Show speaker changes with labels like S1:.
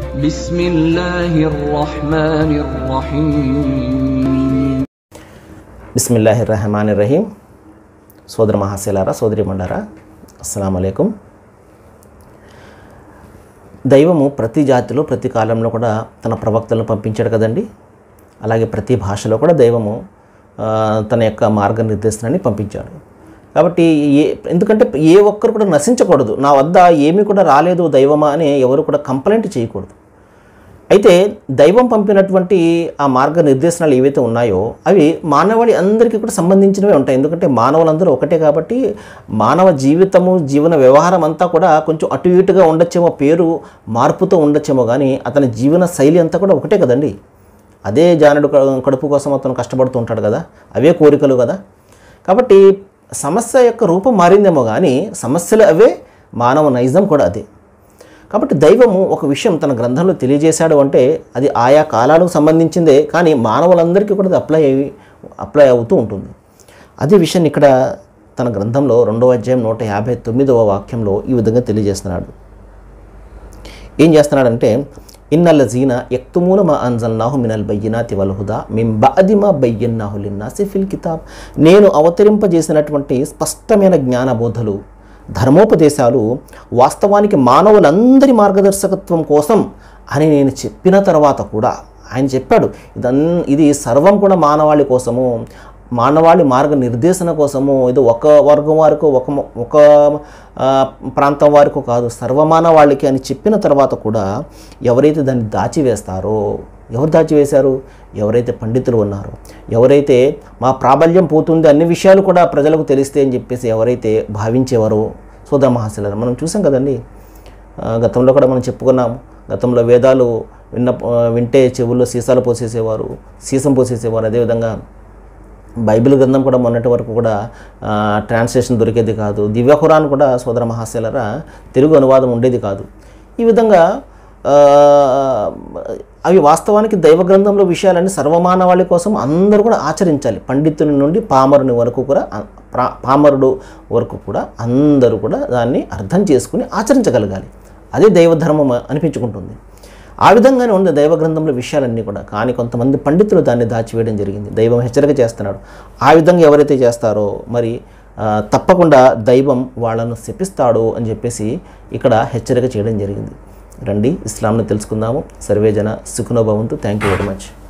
S1: بسم الله الرحمن الرحيم
S2: బిస్మిల్లాహి రహమాన్ రహీం సోదర మహాశైలారా సోదరి మండారా అస్సలం అయికం దైవము ప్రతి జాతిలో ప్రతి కాలంలో కూడా తన ప్రవక్తలను పంపించాడు కదండి అలాగే ప్రతి భాషలో కూడా దైవము ఆ, తన యొక్క మార్గనిర్దేశనాన్ని పంపించాడు కాబట్టి ఏ ఎందుకంటే ఏ ఒక్కరు కూడా నశించకూడదు నా వద్ద ఏమీ కూడా రాలేదు దైవమా అని ఎవరు కూడా కంప్లైంట్ చేయకూడదు అయితే దైవం పంపినటువంటి ఆ మార్గ నిర్దేశనాలు ఏవైతే ఉన్నాయో అవి మానవాళి అందరికీ కూడా సంబంధించినవే ఉంటాయి ఎందుకంటే మానవులందరూ ఒకటే కాబట్టి మానవ జీవితము జీవన వ్యవహారం అంతా కూడా కొంచెం అటు ఇటుగా ఉండొచ్చేమో పేరు మార్పుతో ఉండొచ్చేమో కానీ అతని జీవన శైలి అంతా కూడా ఒకటే కదండి అదే జానుడు క- కడుపు కోసం అతను కష్టపడుతూ ఉంటాడు కదా అవే కోరికలు కదా కాబట్టి సమస్య యొక్క రూపం మారిందేమో కానీ సమస్యలు అవే మానవ నైజం కూడా అదే కాబట్టి దైవము ఒక విషయం తన గ్రంథంలో తెలియజేశాడు అంటే అది ఆయా కాలాలకు సంబంధించిందే కానీ మానవులందరికీ కూడా అది అప్లై అయ్యి అప్లై అవుతూ ఉంటుంది అదే విషయాన్ని ఇక్కడ తన గ్రంథంలో రెండవ అధ్యాయం నూట యాభై తొమ్మిదవ వాక్యంలో ఈ విధంగా తెలియజేస్తున్నాడు ఏం చేస్తున్నాడంటే ఇన్నల్ల జీన ఎక్తుమూన మా అంజల్నాహు మినల్ బయ్యినాతి వల్ హుదా మిం బాది మా బయ్యన్నాహు లిన్నాసి ఫిల్ కితాబ్ నేను అవతరింపజేసినటువంటి స్పష్టమైన జ్ఞానబోధలు ధర్మోపదేశాలు వాస్తవానికి మానవులందరి మార్గదర్శకత్వం కోసం అని నేను చెప్పిన తర్వాత కూడా ఆయన చెప్పాడు ఇదన్ ఇది సర్వం కూడా మానవాళి కోసము మానవాళి మార్గ నిర్దేశన కోసము ఇది ఒక వర్గం వారికి ఒక మ- ఒక ఆ, ప్రాంతం వారికి కాదు సర్వమానవాళికి అని చెప్పిన తర్వాత కూడా ఎవరైతే దాన్ని దాచివేస్తారో ఎవరు దాచివేశారు ఎవరైతే పండితులు ఉన్నారో ఎవరైతే మా ప్రాబల్యం పోతుంది అన్ని విషయాలు కూడా ప్రజలకు తెలిస్తే అని చెప్పేసి ఎవరైతే భావించేవారో సోదర మహాశిలారు మనం చూసాం కదండి ఆ, గతంలో కూడా మనం చెప్పుకున్నాం గతంలో వేదాలు విన్న ఆ, వింటే చెవుల్లో సీసాలు పోసేసేవారు సీసం పోసేసేవారు అదేవిధంగా బైబిల్ గ్రంథం కూడా మొన్నటి వరకు కూడా ఆ, ట్రాన్స్లేషన్ దొరికేది కాదు దివ్య ఖురాన్ కూడా సోదర మహాశైలరా తెలుగు అనువాదం ఉండేది కాదు ఈ విధంగా ఆ, అవి వాస్తవానికి దైవ గ్రంథంలో విషయాలన్నీ సర్వమానవాళి కోసం అందరూ కూడా ఆచరించాలి పండితుని నుండి పామరుని వరకు కూడా ఆ, ప్రా- పామరుడు వరకు కూడా అందరూ కూడా దాన్ని అర్థం చేసుకుని ఆచరించగలగాలి అదే దైవ ధర్మం అనిపించుకుంటుంది ఆ విధంగానే ఉంది దైవ గ్రంథంలో విషయాలన్నీ కూడా కానీ కొంతమంది పండితులు దాన్ని దాచివేయడం జరిగింది దైవం హెచ్చరిక చేస్తున్నాడు ఆ విధంగా ఎవరైతే చేస్తారో మరి ఆ, తప్పకుండా దైవం వాళ్ళను శపిస్తాడు అని చెప్పేసి ఇక్కడ హెచ్చరిక చేయడం జరిగింది రండి ఇస్లాంను తెలుసుకుందాము సర్వేజన సుఖనోభవంతు థ్యాంక్ యూ వెరీ మచ్